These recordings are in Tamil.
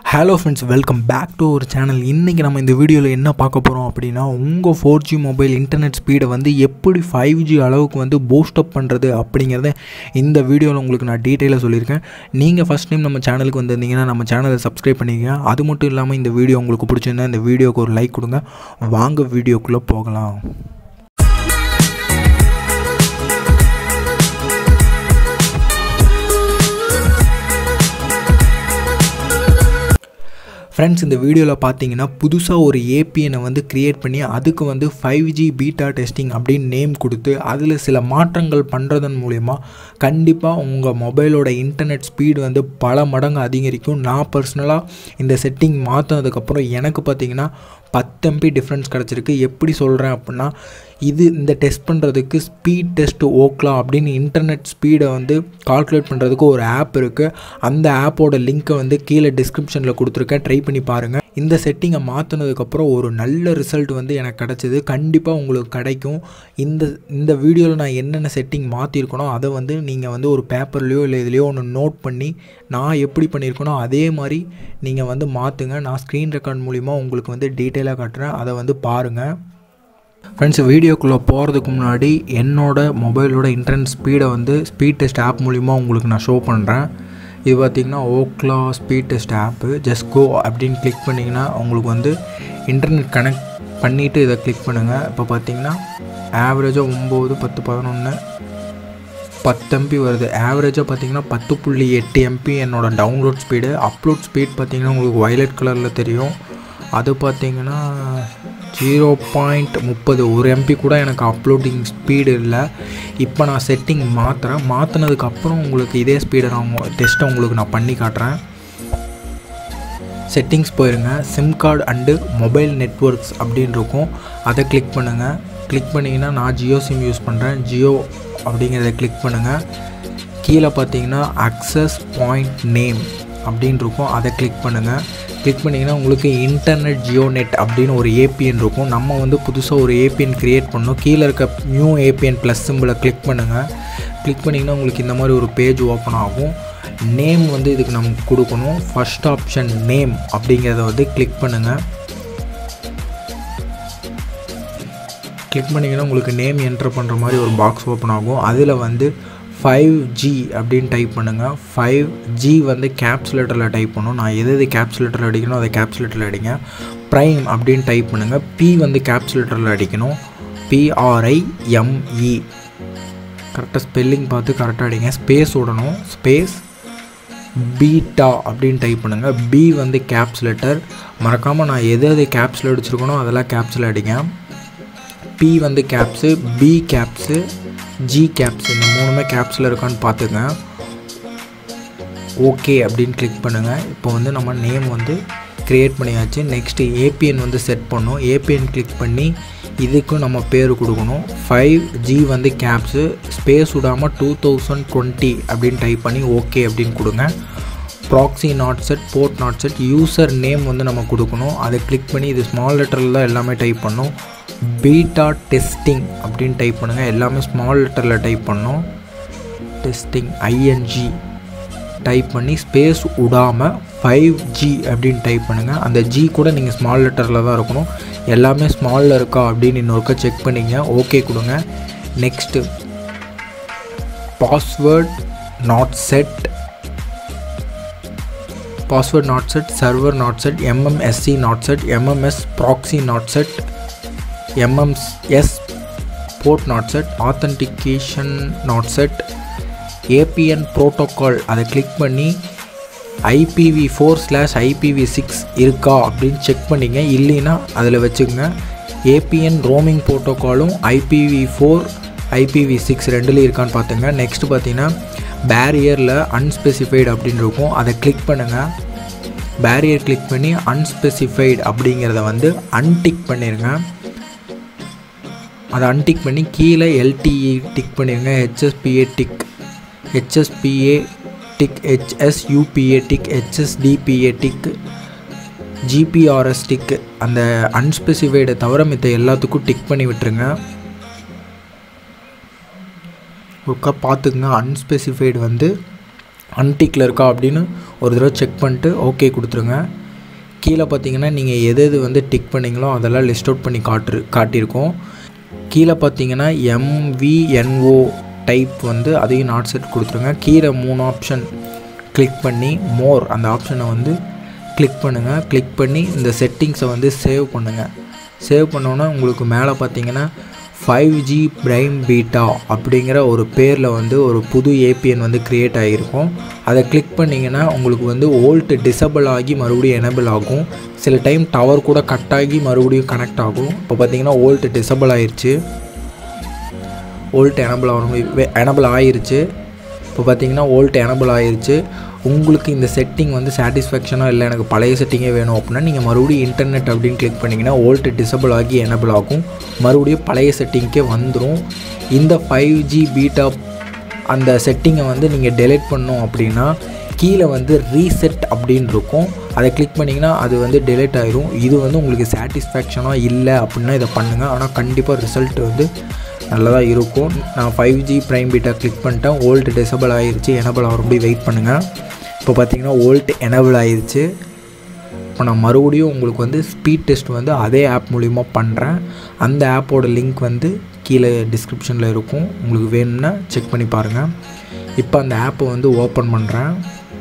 hello friends welcome back to ஒரு சேனல் இன்றைக்கி நம்ம இந்த வீடியோவில் என்ன பார்க்க போகிறோம் அப்படின்னா உங்கள் ஃபோர் ஜி மொபைல் இன்டர்நெட் ஸ்பீடை வந்து எப்படி ஃபைவ் ஜி அளவுக்கு வந்து பூஸ்ட் அப் பண்ணுறது அப்படிங்கிறத இந்த வீடியோவில் உங்களுக்கு நான் டீட்டெயிலாக சொல்லியிருக்கேன் நீங்கள் ஃபஸ்ட் டைம் நம்ம சேனலுக்கு வந்திருந்தீங்கன்னா நம்ம சேனலை சப்ஸ்கிரைப் பண்ணிக்கங்க அது மட்டும் இல்லாமல் இந்த வீடியோ உங்களுக்கு பிடிச்சிருந்தா இந்த வீடியோக்கு ஒரு லைக் கொடுங்க வாங்க வீடியோக்குள்ளே போகலாம் ஃப்ரெண்ட்ஸ் இந்த வீடியோவில் பார்த்தீங்கன்னா புதுசாக ஒரு ஏபிஎனை வந்து க்ரியேட் பண்ணி அதுக்கு வந்து ஃபைவ் ஜி பீட்டா டெஸ்டிங் அப்படின்னு நேம் கொடுத்து அதில் சில மாற்றங்கள் பண்ணுறதன் மூலயமா கண்டிப்பாக உங்கள் மொபைலோட இன்டர்நெட் ஸ்பீடு வந்து பல மடங்கு அதிகரிக்கும் நான் பர்சனலாக இந்த செட்டிங் மாற்றினதுக்கப்புறம் எனக்கு பார்த்தீங்கன்னா பத்து எம்பி டிஃப்ரென்ஸ் கிடச்சிருக்கு எப்படி சொல்கிறேன் அப்படின்னா இது இந்த டெஸ்ட் பண்ணுறதுக்கு ஸ்பீட் டெஸ்ட் ஓக்லா அப்படின்னு இன்டர்நெட் ஸ்பீடை வந்து கால்குலேட் பண்ணுறதுக்கு ஒரு ஆப் இருக்குது அந்த ஆப்போட லிங்க்கை வந்து கீழே டிஸ்கிரிப்ஷனில் கொடுத்துருக்கேன் ட்ரை பண்ணி பாருங்கள் இந்த செட்டிங்கை மாற்றினதுக்கப்புறம் ஒரு நல்ல ரிசல்ட் வந்து எனக்கு கிடச்சிது கண்டிப்பாக உங்களுக்கு கிடைக்கும் இந்த இந்த வீடியோவில் நான் என்னென்ன செட்டிங் மாற்றிருக்கனோ அதை வந்து நீங்கள் வந்து ஒரு பேப்பர்லேயோ இல்லை இதுலேயோ ஒன்று நோட் பண்ணி நான் எப்படி பண்ணியிருக்கனோ அதே மாதிரி நீங்கள் வந்து மாற்றுங்க நான் ஸ்க்ரீன் ரெக்கார்ட் மூலிமா உங்களுக்கு வந்து டீட்டெயிலாக காட்டுறேன் அதை வந்து பாருங்கள் ஃப்ரெண்ட்ஸ் வீடியோக்குள்ளே போகிறதுக்கு முன்னாடி என்னோட மொபைலோட இன்டர்நெட் ஸ்பீடை வந்து ஸ்பீட் டெஸ்ட் ஆப் மூலிமா உங்களுக்கு நான் ஷோ பண்ணுறேன் இது பார்த்திங்கன்னா Ookla speed test app just go அப்படின்னு கிளிக் பண்ணிங்கன்னா உங்களுக்கு வந்து இன்டர்நெட் கனெக்ட் பண்ணிவிட்டு இதை கிளிக் பண்ணுங்கள் இப்போ பார்த்தீங்கன்னா ஆவரேஜாக ஒம்பது பத்து பதினொன்று பத்து எம்பி வருது ஆவரேஜாக பார்த்தீங்கன்னா பத்து புள்ளி எட்டு எம்பி என்னோடய டவுன்லோட் ஸ்பீடு அப்லோட் ஸ்பீட் பார்த்தீங்கன்னா உங்களுக்கு வயலட் கலரில் தெரியும் அது பார்த்தீங்கன்னா ஜீரோ பாயிண்ட் முப்பது ஒரு எம்பி கூட எனக்கு அப்லோடிங் ஸ்பீடு இல்லை இப்போ நான் செட்டிங் மாற்றுறேன் மாற்றினதுக்கப்புறம் உங்களுக்கு இதே ஸ்பீடை நான் டெஸ்ட்டை உங்களுக்கு நான் பண்ணி காட்டுறேன் செட்டிங்ஸ் போயிருங்க SIM card and mobile networks அப்படின்னு இருக்கும் அதை கிளிக் பண்ணுங்கள் கிளிக் பண்ணிங்கன்னா நான் ஜியோ சிம் யூஸ் பண்ணுறேன் ஜியோ அப்படிங்கிறத கிளிக் பண்ணுங்கள் கீழே பார்த்தீங்கன்னா அக்சஸ் பாயிண்ட் நேம் அப்படின்னு இருக்கும் அதை கிளிக் பண்ணுங்கள் கிளிக் பண்ணிங்கன்னா உங்களுக்கு இன்டர்நெட் ஜியோ நெட் அப்படின்னு ஒரு ஏபிஎன் இருக்கும் நம்ம வந்து புதுசாக ஒரு ஏபிஎன் க்ரியேட் பண்ணோம் கீழே இருக்க நியூ ஏபிஎன் ப்ளஸ் சிம்பிளை கிளிக் பண்ணுங்கள் கிளிக் பண்ணிங்கன்னா உங்களுக்கு இந்த மாதிரி ஒரு பேஜ் ஓப்பன் ஆகும் நேம் வந்து இதுக்கு நம்ம கொடுக்கணும் ஃபஸ்ட் ஆப்ஷன் நேம் அப்படிங்கிறத வந்து கிளிக் பண்ணுங்கள் கிளிக் பண்ணிங்கன்னா உங்களுக்கு நேம் என்ட்ரு பண்ணுற மாதிரி ஒரு பாக்ஸ் ஓப்பன் ஆகும் அதில் வந்து ஃபைவ் ஜி அப்படின்னு டைப் பண்ணுங்கள் ஃபைவ் ஜி வந்து கேப்ஸ் லெட்டரில் டைப் பண்ணும் நான் எது எது கேப்ஸ் லெட்டரில் அடிக்கணும் அதை கேப்ஸ் லெட்டரில் அடிங்க ப்ரைம் அப்படின்னு டைப் பண்ணுங்கள் பி வந்து கேப்ஸ் லெட்டரில் அடிக்கணும் பிஆர்ஐஎம்இ கரெக்டாக ஸ்பெல்லிங் பார்த்து கரெக்டாக அடிங்க ஸ்பேஸ் விடணும் ஸ்பேஸ் பீட்டா அப்படின்னு டைப் பண்ணுங்கள் பி வந்து கேப்ஸ் லெட்டர் மறக்காமல் நான் எது எது கேப்ஸில் அடிச்சிருக்கனோ அதெல்லாம் கேப்ஸில் அடிங்க பி வந்து caps B caps G caps இந்த மூணுமே கேப்ஸில் இருக்கான்னு பார்த்துங்க ஓகே அப்படின்னு கிளிக் பண்ணுங்கள் இப்போ வந்து நம்ம நேம் வந்து க்ரியேட் பண்ணியாச்சு நெக்ஸ்ட்டு ஏபிஎன் வந்து செட் பண்ணோம் ஏபிஎன் கிளிக் பண்ணி இதுக்கும் நம்ம பேர் கொடுக்கணும் ஃபைவ் ஜி வந்து கேப்ஸு ஸ்பேஸ் விடாமல் டூ தௌசண்ட் டுவெண்ட்டி அப்படின்னு டைப் பண்ணி ஓகே அப்படின்னு கொடுங்க proxy not set port not set user name வந்து நம்ம கொடுக்கணும் அதை கிளிக் பண்ணி இது ஸ்மால் லெட்டரில் தான் எல்லாமே டைப் பண்ணோம் பீட்டா டெஸ்டிங் அப்படின்னு டைப் பண்ணுங்கள் எல்லாமே ஸ்மால் லெட்டரில் டைப் பண்ணோம் டெஸ்டிங் ஐஎன்ஜி டைப் பண்ணி ஸ்பேஸ் விடாமல் ஃபைவ் ஜி அப்படின்னு டைப் பண்ணுங்கள் அந்த ஜி கூட நீங்கள் ஸ்மால் லெட்டரில் தான் இருக்கணும் எல்லாமே ஸ்மாலில் இருக்கா அப்படின்னு இன்னொருக்கா செக் பண்ணிங்க ஓகே கொடுங்க next password not set password not set server not set MMSC not set MMS proxy not set MMS port not set authentication not set APN protocol அதை கிளிக் பண்ணி IPv four slash IPv six இருக்கா அப்படின்னு செக் பண்ணிங்க இல்லைன்னா அதில் வச்சுக்கோங்க ஏபிஎன் ரோமிங் ப்ரோட்டோக்காலும் ஐபிவி ஃபோர் ஐபிவி சிக்ஸ் ரெண்டுலேயும் இருக்கான்னு பார்த்துங்க நெக்ஸ்ட் பார்த்தீங்கன்னா பேரியரில் அன்ஸ்பெசிஃபைடு அப்படின்னு இருக்கும் அதை கிளிக் பண்ணுங்கள் பேரியர் கிளிக் பண்ணி அன்ஸ்பெசிஃபைடு அப்படிங்கிறத வந்து அன்டிக் பண்ணிடுங்க அதை அன்டிக் பண்ணி கீழே எல்டிஇ டிக் பண்ணிடுங்க HSPA tick HSPA tick HSUPA tick HSDPA tick GPRS tick அந்த அன்ஸ்பெசிஃபைடை தவிர மித்த எல்லாத்துக்கும் டிக் பண்ணி விட்டுருங்க ஒருக்கா பார்த்துக்குங்க அன்ஸ்பெசிஃபைடு வந்து அன்டிக்கில் இருக்கா அப்படின்னு ஒரு தடவை செக் பண்ணிட்டு ஓகே கொடுத்துருங்க கீழே பார்த்தீங்கன்னா நீங்கள் எது எது வந்து டிக் பண்ணீங்களோ அதெல்லாம் லிஸ்ட் அவுட் பண்ணி காட்டு காட்டியிருக்கோம் கீழே பார்த்தீங்கன்னா எம்விஎன்ஓ டைப் வந்து அதையும் நாட் செட் கொடுத்துருங்க கீழே மூணு ஆப்ஷன் கிளிக் பண்ணி மோர் அந்த ஆப்ஷனை வந்து கிளிக் பண்ணுங்கள் கிளிக் பண்ணி இந்த செட்டிங்ஸை வந்து சேவ் பண்ணுங்கள் சேவ் பண்ணோன்னே உங்களுக்கு மேலே பார்த்தீங்கன்னா ஃபைவ் ஜி பிரைம் பீட்டா அப்படிங்கிற ஒரு பேரில் வந்து ஒரு புது ஏபிஎன் வந்து க்ரியேட் ஆகிருக்கும் அதை கிளிக் பண்ணிங்கன்னா உங்களுக்கு வந்து ஓல்ட் டிசபிள் ஆகி மறுபடியும் எனபிள் ஆகும் சில டைம் டவர் கூட கட் ஆகி மறுபடியும் கனெக்ட் ஆகும் இப்போ பார்த்தீங்கன்னா ஓல்ட் டிசபிள் ஆயிடுச்சு ஓல்ட் எனபிள் ஆகணும் எனபிள் ஆயிருச்சு இப்போ பார்த்தீங்கன்னா ஓல்ட் எனபிள் ஆயிருச்சு உங்களுக்கு இந்த செட்டிங் வந்து சாட்டிஸ்ஃபேக்ஷனாக இல்லை எனக்கு பழைய செட்டிங்கே வேணும் அப்படின்னா நீங்கள் மறுபடியும் இன்டர்நெட் அப்படின்னு கிளிக் பண்ணிங்கன்னா ஓல்ட் டிசபிள் ஆகி எனபிள் ஆகும் மறுபடியும் பழைய செட்டிங்க்கே வந்துடும் இந்த ஃபைவ் ஜி பீட்டா அந்த செட்டிங்கை வந்து நீங்கள் டெலிட் பண்ணோம் அப்படின்னா கீழே வந்து ரீசெட் அப்படின்னு இருக்கும் அதை கிளிக் பண்ணிங்கன்னா அது வந்து டெலிட் ஆயிரும் இது வந்து உங்களுக்கு சாட்டிஸ்ஃபேக்ஷனாக இல்லை அப்படின்னா இதை பண்ணுங்கள் ஆனால் கண்டிப்பாக ரிசல்ட் வந்து நல்லதாக இருக்கும் நான் five G prime beta click பண்ணிட்டேன் ஓல்ட் டிசபிள் ஆயிருச்சு எனபிள் ஆகிறபடி வெயிட் பண்ணுங்கள் இப்போ பார்த்தீங்கன்னா ஓல்ட் எனபிள் ஆயிருச்சு இப்போ நான் மறுபடியும் உங்களுக்கு வந்து ஸ்பீட் டெஸ்ட் வந்து அதே ஆப் மூலிமா பண்ணுறேன் அந்த ஆப்போட லிங்க் வந்து கீழே டிஸ்கிரிப்ஷனில் இருக்கும் உங்களுக்கு வேணும்னா செக் பண்ணி பாருங்கள் இப்போ அந்த ஆப்பை வந்து ஓப்பன் பண்ணுறேன்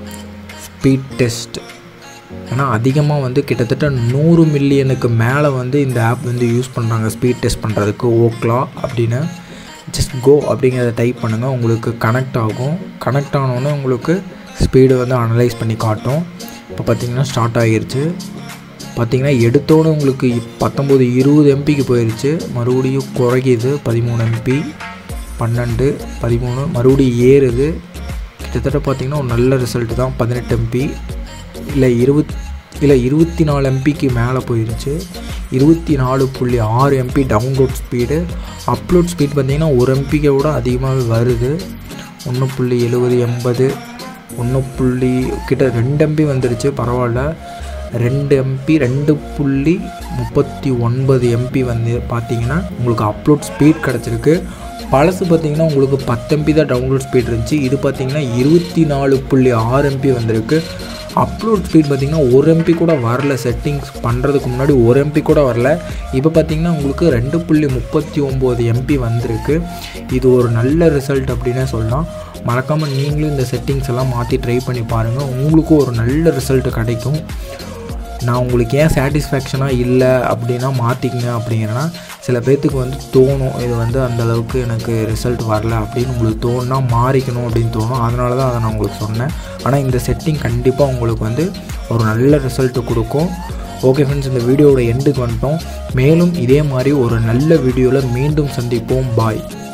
ஸ்பீட் டெஸ்ட் ஏன்னா அதிகமாக வந்து கிட்டத்தட்ட நூறு மில்லியனுக்கு மேலே வந்து இந்த ஆப் வந்து யூஸ் பண்ணுறாங்க ஸ்பீட் டெஸ்ட் பண்ணுறதுக்கு ஓக்லா அப்படின்னு ஜஸ்ட் கோ அப்படிங்கிறத டைப் பண்ணுங்கள் உங்களுக்கு கனெக்ட் ஆகும் கனெக்ட் ஆனோடனே உங்களுக்கு ஸ்பீடு வந்து அனலைஸ் பண்ணி காட்டும் இப்போ பார்த்தீங்கன்னா ஸ்டார்ட் ஆகிருச்சு பார்த்தீங்கன்னா எடுத்தோடு உங்களுக்கு பத்தொம்போது இருபது எம்பிக்கு போயிடுச்சு மறுபடியும் குறையுது பதிமூணு எம்பி பன்னெண்டு பதிமூணு மறுபடியும் ஏறுது கிட்டத்தட்ட பார்த்திங்கன்னா ஒரு நல்ல ரிசல்ட் தான் பதினெட்டு எம்பி இல்லை இருபத் இல்லை இருபத்தி நாலு எம்பிக்கு மேலே போயிருச்சு இருபத்தி நாலு புள்ளி ஆறு MB download speed upload speed பார்த்திங்கன்னா ஒரு எம்பிக்கை விட அதிகமாகவே வருது ஒன்று புள்ளி எழுபது எண்பது ஒன்று புள்ளி கிட்ட ரெண்டு எம்பி வந்துருச்சு பரவாயில்ல ரெண்டு எம்பி ரெண்டு புள்ளி முப்பத்தி ஒன்பது எம்பி வந்து பார்த்தீங்கன்னா உங்களுக்கு அப்லோட் ஸ்பீட் கிடச்சிருக்கு பழசு பார்த்தீங்கன்னா உங்களுக்கு பத்து எம்பி தான் டவுன்லோட் ஸ்பீட் இருந்துச்சு இது பார்த்தீங்கன்னா இருபத்தி நாலு புள்ளி ஆறு எம்பி வந்திருக்கு அப்லோட் ஸ்பீட் பார்த்திங்கன்னா ஒரு எம்பி கூட வரல செட்டிங்ஸ் பண்ணுறதுக்கு முன்னாடி ஒரு எம்பி கூட வரல இப்போ பார்த்திங்கன்னா உங்களுக்கு ரெண்டு புள்ளி முப்பத்தி ஒம்பது எம்பி வந்திருக்கு இது ஒரு நல்ல ரிசல்ட் அப்படின்னே சொல்லலாம் மறக்காமல் நீங்களும் இந்த செட்டிங்ஸ் எல்லாம் மாற்றி ட்ரை பண்ணி பாருங்கள் உங்களுக்கும் ஒரு நல்ல ரிசல்ட் கிடைக்கும் நான் உங்களுக்கு ஏன் சாட்டிஸ்ஃபேக்ஷனாக இல்லை அப்படின்னா மாற்றிக்கங்க அப்படிங்கிறனா சில பேர்த்துக்கு வந்து தோணும் இது வந்து அந்த அளவுக்கு எனக்கு ரிசல்ட் வரல அப்படின்னு உங்களுக்கு தோணுனா மாறிக்கணும் அப்படின்னு தோணும் அதனால தான் அதை நான் உங்களுக்கு சொன்னேன் ஆனால் இந்த செட்டிங் கண்டிப்பாக உங்களுக்கு வந்து ஒரு நல்ல ரிசல்ட்டு கொடுக்கும் ஓகே ஃப்ரெண்ட்ஸ் இந்த வீடியோவோட எண்டுக்கு வந்துட்டோம் மேலும் இதே மாதிரி ஒரு நல்ல வீடியோவில் மீண்டும் சந்திப்போம் பாய்